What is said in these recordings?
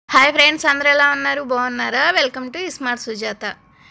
hi friends అందరూ ఎలా ఉన్నారు బాగున్నారా welcome to smart Sujatha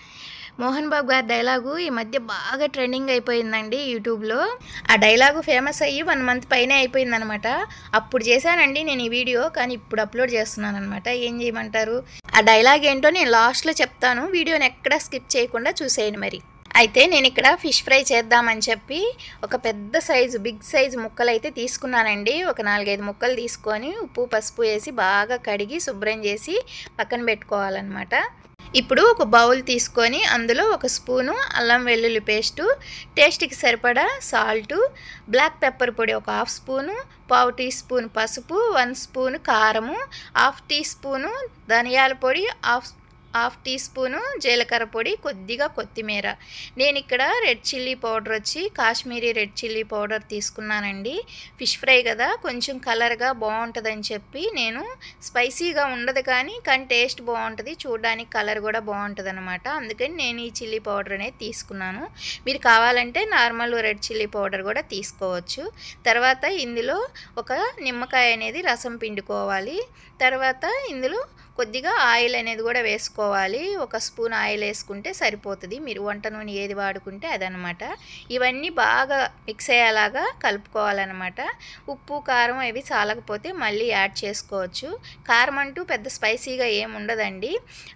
Mohan Babu గారి డైలాగు ఈ మధ్య బాగా ట్రెండింగ్ అయిపోయిందండి యూట్యూబ్లో ఆ డైలాగు ఫేమస్ అయ్యి వన్ మంత్ పైనే అయిపోయిందనమాట అప్పుడు చేశానండి నేను ఈ వీడియో కానీ ఇప్పుడు అప్లోడ్ చేస్తున్నాను అనమాట ఏం చేయమంటారు ఆ డైలాగ్ ఏంటో నేను లాస్ట్లో చెప్తాను వీడియోని ఎక్కడా స్కిప్ చేయకుండా చూసేయండి మరి అయితే నేను ఇక్కడ ఫిష్ ఫ్రై చేద్దామని చెప్పి ఒక పెద్ద సైజు బిగ్ సైజు ముక్కలు అయితే తీసుకున్నానండి ఒక నాలుగైదు ముక్కలు తీసుకొని ఉప్పు పసుపు వేసి బాగా కడిగి శుభ్రం చేసి పక్కన పెట్టుకోవాలన్నమాట ఇప్పుడు ఒక బౌల్ తీసుకొని అందులో ఒక స్పూను అల్లం వెల్లుల్లి పేస్టు టేస్ట్కి సరిపడా సాల్టు బ్లాక్ పెప్పర్ పొడి ఒక హాఫ్ స్పూను పావు టీ స్పూన్ పసుపు వన్ స్పూన్ కారము హాఫ్ టీ స్పూను ధనియాల పొడి హాఫ్ హాఫ్ టీ స్పూను జీలకర్ర పొడి కొద్దిగా కొత్తిమీర నేను ఇక్కడ రెడ్ చిల్లీ పౌడర్ వచ్చి కాశ్మీరీ రెడ్ చిల్లీ పౌడర్ తీసుకున్నానండి ఫిష్ ఫ్రై కదా కొంచెం కలర్గా బాగుంటుందని చెప్పి నేను స్పైసీగా ఉండదు కానీ కానీ టేస్ట్ బాగుంటుంది చూడడానికి కలర్ కూడా బాగుంటుంది అనమాట అందుకని నేను ఈ చిల్లీ పౌడర్ అనేది తీసుకున్నాను మీరు కావాలంటే నార్మల్ రెడ్ చిల్లీ పౌడర్ కూడా తీసుకోవచ్చు తర్వాత ఇందులో ఒక నిమ్మకాయ అనేది రసం పిండుకోవాలి తర్వాత ఇందులో కొద్దిగా ఆయిల్ అనేది కూడా వేసుకోవాలి ఒక స్పూన్ ఆయిల్ వేసుకుంటే సరిపోతుంది మీరు వంట నూనె ఏది వాడుకుంటే అదనమాట ఇవన్నీ బాగా మిక్స్ అయ్యేలాగా కలుపుకోవాలన్నమాట ఉప్పు కారం అవి చాలకపోతే మళ్ళీ యాడ్ చేసుకోవచ్చు కారం అంటూ పెద్ద స్పైసీగా ఏమి ఉండదండి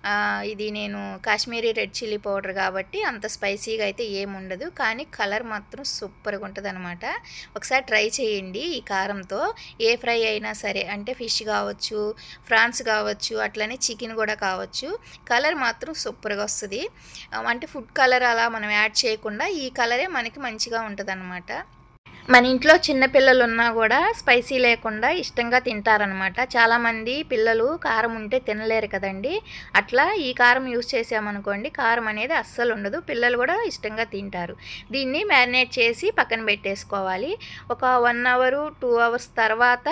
ఇది నేను కాశ్మీరీ రెడ్ చిల్లీ పౌడర్ కాబట్టి అంత స్పైసీగా అయితే ఏమి ఉండదు కానీ కలర్ మాత్రం సూపర్గా ఉంటుంది అనమాట ఒకసారి ట్రై చేయండి ఈ కారంతో ఏ ఫ్రై అయినా సరే అంటే ఫిష్ కావచ్చు ఫ్రాన్స్ కావచ్చు అట్లనే చికెన్ కూడా కావచ్చు కలర్ మాత్రం సూపర్గా వస్తుంది అంటే ఫుడ్ కలర్ అలా మనం యాడ్ చేయకుండా ఈ కలరే మనకి మంచిగా ఉంటుంది అనమాట మన ఇంట్లో చిన్న పిల్లలు ఉన్నా కూడా స్పైసీ లేకుండా ఇష్టంగా తింటారనమాట చాలామంది పిల్లలు కారం ఉంటే తినలేరు కదండి అట్లా ఈ కారం యూస్ చేసామనుకోండి కారం అనేది అస్సలు ఉండదు పిల్లలు కూడా ఇష్టంగా తింటారు దీన్ని మ్యారినేట్ చేసి పక్కన పెట్టేసుకోవాలి ఒక వన్ అవరు టూ అవర్స్ తర్వాత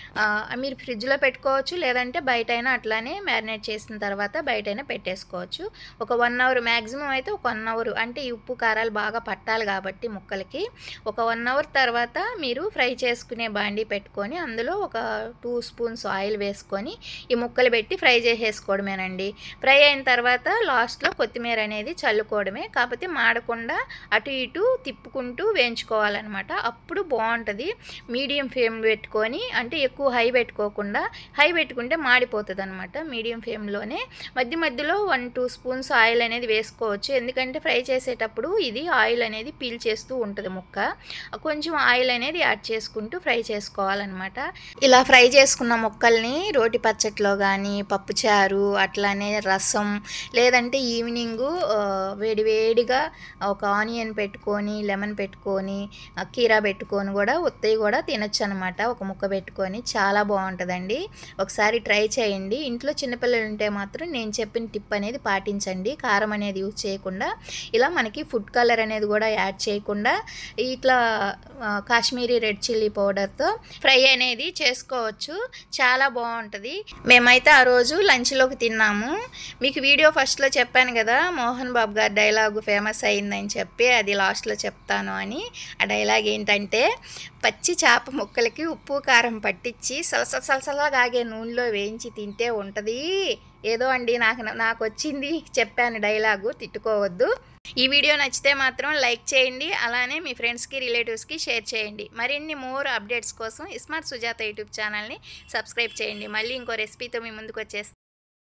మీరు ఫ్రిడ్జ్లో పెట్టుకోవచ్చు లేదంటే బయట అయినా అట్లానే మ్యారినేట్ చేసిన తర్వాత బయట అయినా పెట్టేసుకోవచ్చు ఒక వన్ అవర్ మ్యాక్సిమం అయితే ఒక వన్ అవర్ అంటే ఈ ఉప్పు కారాలు బాగా పట్టాలి కాబట్టి ముక్కలకి ఒక వన్ అవర్ తర్వాత మీరు ఫ్రై చేసుకునే బాండీ పెట్టుకొని అందులో ఒక టూ స్పూన్స్ ఆయిల్ వేసుకొని ఈ ముక్కలు పెట్టి ఫ్రై చేసేసుకోవడమేనండి ఫ్రై అయిన తర్వాత లాస్ట్లో కొత్తిమీర అనేది చల్లుకోవడమే కాకపోతే మాడకుండా అటు ఇటు తిప్పుకుంటూ వేయించుకోవాలన్నమాట అప్పుడు బాగుంటుంది మీడియం ఫ్లేమ్ పెట్టుకొని అంటే ఎక్కువ హై పెట్టుకోకుండా హై పెట్టుకుంటే మాడిపోతుంది అనమాట మీడియం ఫ్లేమ్లోనే మధ్య మధ్యలో వన్ టూ స్పూన్స్ ఆయిల్ అనేది వేసుకోవచ్చు ఎందుకంటే ఫ్రై చేసేటప్పుడు ఇది ఆయిల్ అనేది పీల్ చేస్తూ ఉంటుంది ముక్క కొంచెం ఆయిల్ అనేది యాడ్ చేసుకుంటూ ఫ్రై చేసుకోవాలన్నమాట ఇలా ఫ్రై చేసుకున్న ముక్కల్ని రోటి పచ్చట్లో కానీ పప్పుచారు అట్లానే రసం లేదంటే ఈవినింగు వేడివేడిగా ఒక ఆనియన్ పెట్టుకొని లెమన్ పెట్టుకొని కీరా పెట్టుకొని కూడా ఉత్తయి కూడా తినొచ్చు అనమాట ఒక ముక్క పెట్టుకొని చాలా బాగుంటుందండి ఒకసారి ట్రై చేయండి ఇంట్లో చిన్నపిల్లలు ఉంటే మాత్రం నేను చెప్పిన టిప్ అనేది పాటించండి కారం అనేది యూజ్ చేయకుండా ఇలా మనకి ఫుడ్ కలర్ అనేది కూడా యాడ్ చేయకుండా ఇట్లా కాశ్మీరీ రెడ్ చిల్లీ పౌడర్తో ఫ్రై అనేది చేసుకోవచ్చు చాలా బాగుంటుంది మేమైతే ఆ రోజు లంచ్లోకి తిన్నాము మీకు వీడియో ఫస్ట్లో చెప్పాను కదా మోహన్ బాబు గారి డైలాగు ఫేమస్ అయిందని చెప్పి అది లాస్ట్లో చెప్తాను అని ఆ డైలాగ్ ఏంటంటే పచ్చి చేప ముక్కలకి ఉప్పు కారం పట్టించి సలస సలసలగాగే నూనెలో వేయించి తింటే ఉంటుంది ఏదో అండి నాకు నాకు వచ్చింది చెప్పాను డైలాగు తిట్టుకోవద్దు ఈ వీడియో నచ్చితే మాత్రం లైక్ చేయండి అలానే మీ ఫ్రెండ్స్కి రిలేటివ్స్కి షేర్ చేయండి మరిన్ని మోర్ అప్డేట్స్ కోసం స్మార్ట్ సుజాత యూట్యూబ్ ఛానల్ని సబ్స్క్రైబ్ చేయండి మళ్ళీ ఇంకో రెసిపీతో మీ ముందుకు వచ్చేస్తాను